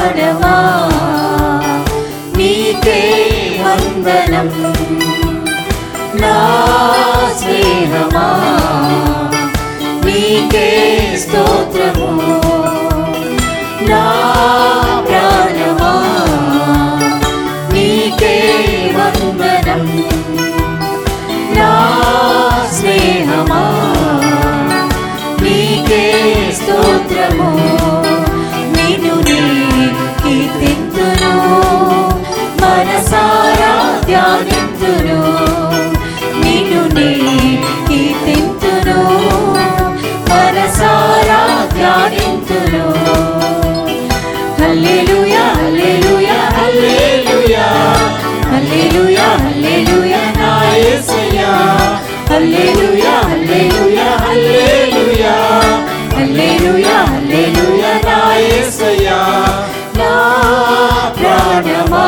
ప్రాణమా నీకే వందనం నా స్నేహమా నీకే స్తోత్రము నా ప్రాణమా నీకే వందనం నా స్నేహమా నీకే స్తోత్రము నిన్ను నీ కీర్తింతును మనసారా ధ్యానింతును నిన్ను నీ కీర్తింతును మనసారా ధ్యానింతును హల్లెలూయా హల్లెలూయా హల్లెలూయా హల్లెలూయా హల్లెలూయా నా యేసయ్యా హల్లెలూయా హల్లెలూయా హల్లెలూయా హల్లెలూయా హల్లెలూయా నా యేసయ్యా నా ప్రాణమా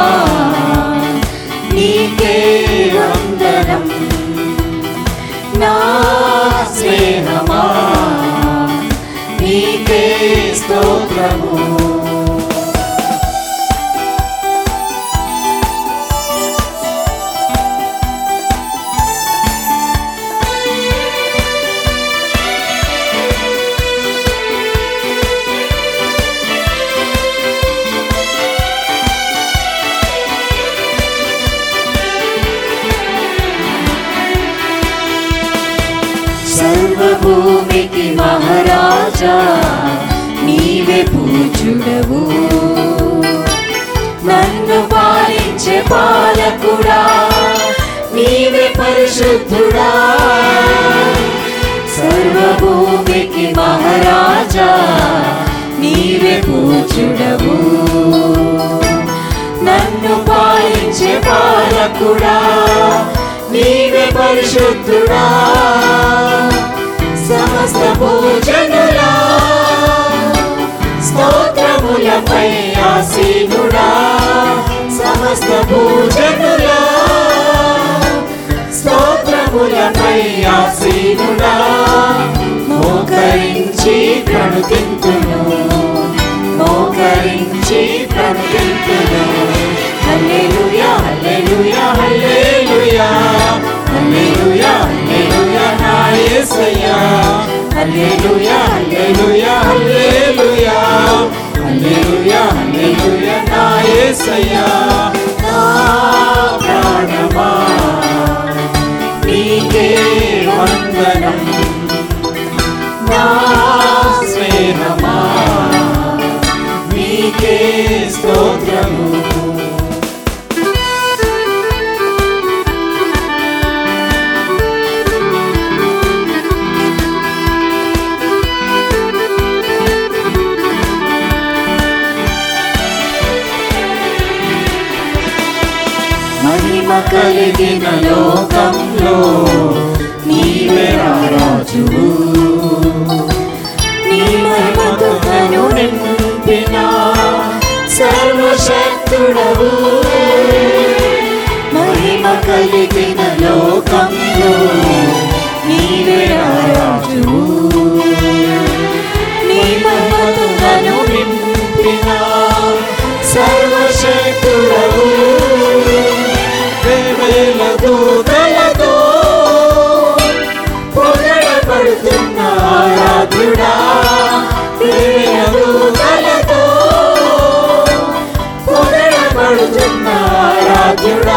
నీకే వందనం నా స్నేహమా నీకే స్తోత్రము సర్వభూమికి మహారాజా నీవే పూజుడవు నన్ను పాలించే పాలకుడా నీవే పరిశుద్ధుడా సర్వభూమికి మహారాజా నీవే పూజుడవు నన్ను పాలించే పాలకుడా నీవే పరిశుద్ధుడా సమస్త పూజనులా స్తోత్రములపై ఆసీనుడా సమస్త పూజనులా స్తోత్రములపై ఆసీనుడా మోకరించి ప్రణుతింతును మోకరించి ప్రణుతింతును హల్లెలూయా హల్లెలూయా హల్లెలూయా హల్లెలూయా హల్లెలూయా నా యేసయ్యా హల్లెలూయా హల్లెలూయా హల్లెలూయా హల్లెలూయా హల్లెలూయా నా యేసయ్యా నా ప్రాణమా నీకే వందనం నా స్నేహమా నీకే స్తోత్రము మహిమ కలిగిన లోకంలో నీవే రాజువు నీ మహిమతో కను నింపిన సర్వశక్తుడవు మహిమ కలిగిన లోకంలో నీవే రాజువు నీ మహిమతో కను నింపిన సర్వశక్తుడవు వేవేల దూతలతో పొగడబడుతున్న ఆరాధ్యుడా వేవేల దూతలతో పొగడబడుతున్న ఆరాధ్యుడా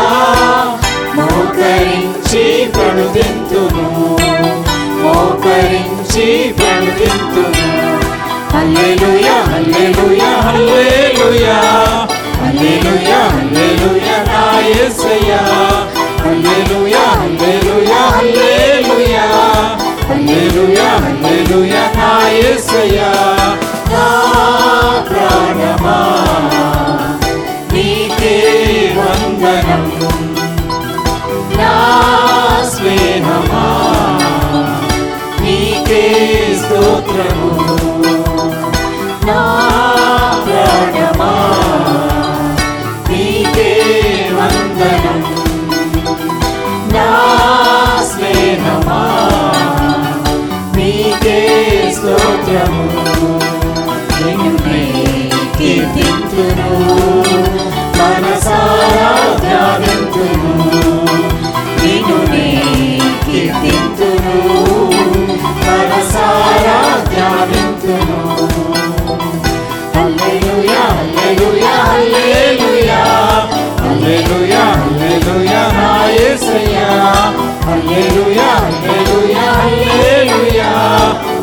మోకరించి ప్రణుదింతును మోకరించి ప్రణుదింతును హల్లెలూయా హల్లెలూయా హల్లెలూయా హల్లెలూయా హల్లెలూయా నా యేసయ్యా హల్లెలూయా హల్లెలూయా హల్లెలూయా హల్లెలూయా హల్లెలూయా నా యేసయ్యా నా ప్రాణమా నీకే వందనం నా స్నేహమా నీకే స్తోత్రము నా ప్రాణమా నీకే వందనం నా స్నేహమా నీకే స్తోత్రము నిన్ను నీ కీర్తింతును మనసారా ధ్యానింతును నిన్ను నీ కీర్తింతును మనసారా ధ్యానింతును హల్లెలూయా హల్లెలూయా హల్లెలూయా హల్లెలూయా హల్లెలూయా నా యేసయ్యా హల్లెలూయా హల్లెలూయా హల్లెలూయా